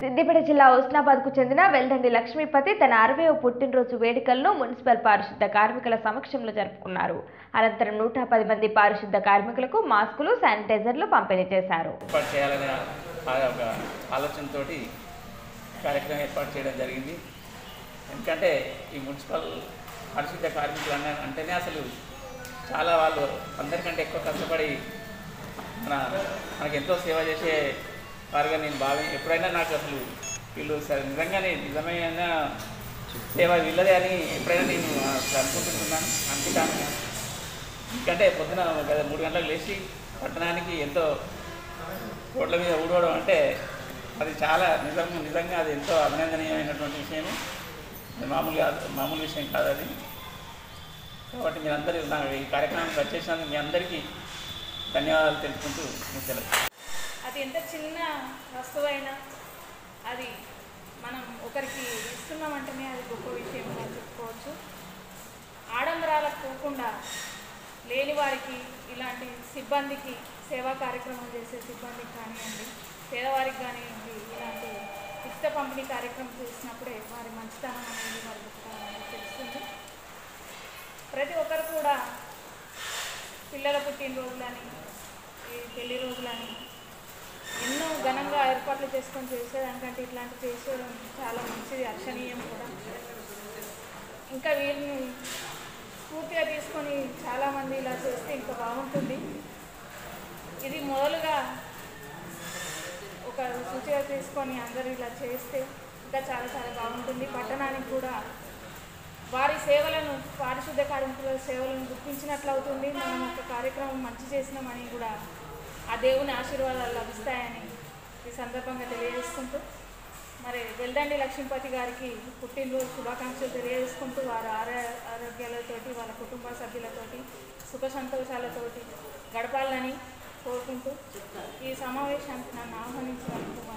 సిద్దిపేట జిల్లా హుస్నాబాద్ కు చెందిన వెల్దండి లక్ష్మీపతి తన అరవై పుట్టినరోజు వేడుకలను మున్సిపల్ పారిశుద్ధ కార్మికుల సమక్షంలో జరుపుకున్నారు అనంతరం నూట పది మంది పారిశుద్ధ కార్మికులకు మాస్కులు శానిటైజర్లు పంపిణీ చేశారు ఏర్పాటు చేయాలనే ఆ ఒక ఆలోచనతోటి కార్యక్రమం ఏర్పాటు చేయడం జరిగింది ఎందుకంటే ఈ మున్సిపల్ పరిశుద్ధ కార్మికులు అన్న అంటేనే అసలు చాలా వాళ్ళు అందరికంటే ఎక్కువ కష్టపడి మన మనకు ఎంతో సేవ చేసే వారుగా నేను భావి ఎప్పుడైనా నాకు అసలు వీళ్ళు స- నిజంగానే నిజమైన సేవ వీళ్ళదే అని ఎప్పుడైనా నేను అసలు అనుకుంటున్నాను అనుకుంటాను ఎందుకంటే పొద్దున ఒక మూడు గంటలకు లేచి పట్టణానికి ఎంతో రోడ్ల మీద ఊడవడం అంటే అది చాలా నిజం నిజంగా అది ఎంతో అభినందనీయమైనటువంటి విషయము అది మామూలుగా మామూలు విషయం కాదు అది కాబట్టి మీరందరూ నా ఈ కార్యక్రమానికి వచ్చేసినందుకు మీ అందరికీ ధన్యవాదాలు తెలుపుకుంటూ ముఖ్యలు అది ఎంత చిన్న వస్తువైనా అది మనం ఒకరికి ఇస్తున్నామంటేనే అది గొప్ప విషయంగా చెప్పుకోవచ్చు ఆడంబరాలకు పోకుండా లేని వారికి ఇలాంటి సిబ్బందికి సేవా కార్యక్రమం చేసే సిబ్బందికి కానివ్వండి పేదవారికి కానివ్వండి ఇలాంటి ఉచిత పంపిణీ కార్యక్రమం చేసినప్పుడే వారి మంచితనం అనేది వారి గొప్పతనం అనేది తెలుస్తుంది ప్రతి ఒక్కరు కూడా పిల్లల పుట్టినరోజులని ఈ పెళ్లి రోజులని ఎన్నో ఘనంగా ఏర్పాట్లు చేసుకొని చేసేదానికంటే ఇట్లాంటి చేసేయడం చాలా మంచిది హర్షణీయం కూడా ఇంకా వీరిని స్ఫూర్తిగా తీసుకొని చాలామంది ఇలా చేస్తే ఇంకా బాగుంటుంది ఇది మొదలుగా ఒక సూచిగా తీసుకొని అందరూ ఇలా చేస్తే ఇంకా చాలా చాలా బాగుంటుంది పట్టణానికి కూడా వారి సేవలను పారిశుద్ధ కార్మికుల సేవలను గుర్తించినట్లు అవుతుంది మనం ఒక కార్యక్రమం మంచి చేసినామని కూడా ఆ దేవుని ఆశీర్వాదాలు లభిస్తాయని ఈ సందర్భంగా తెలియజేసుకుంటూ మరి వెల్దండి లక్ష్మీపతి గారికి పుట్టినరోజు శుభాకాంక్షలు తెలియజేసుకుంటూ వారి ఆరో ఆరోగ్యాలతోటి వాళ్ళ కుటుంబ సభ్యులతోటి సుఖ సంతోషాలతోటి గడపాలని కోరుకుంటూ ఈ సమావేశానికి నన్ను ఆహ్వానించినందుకు మా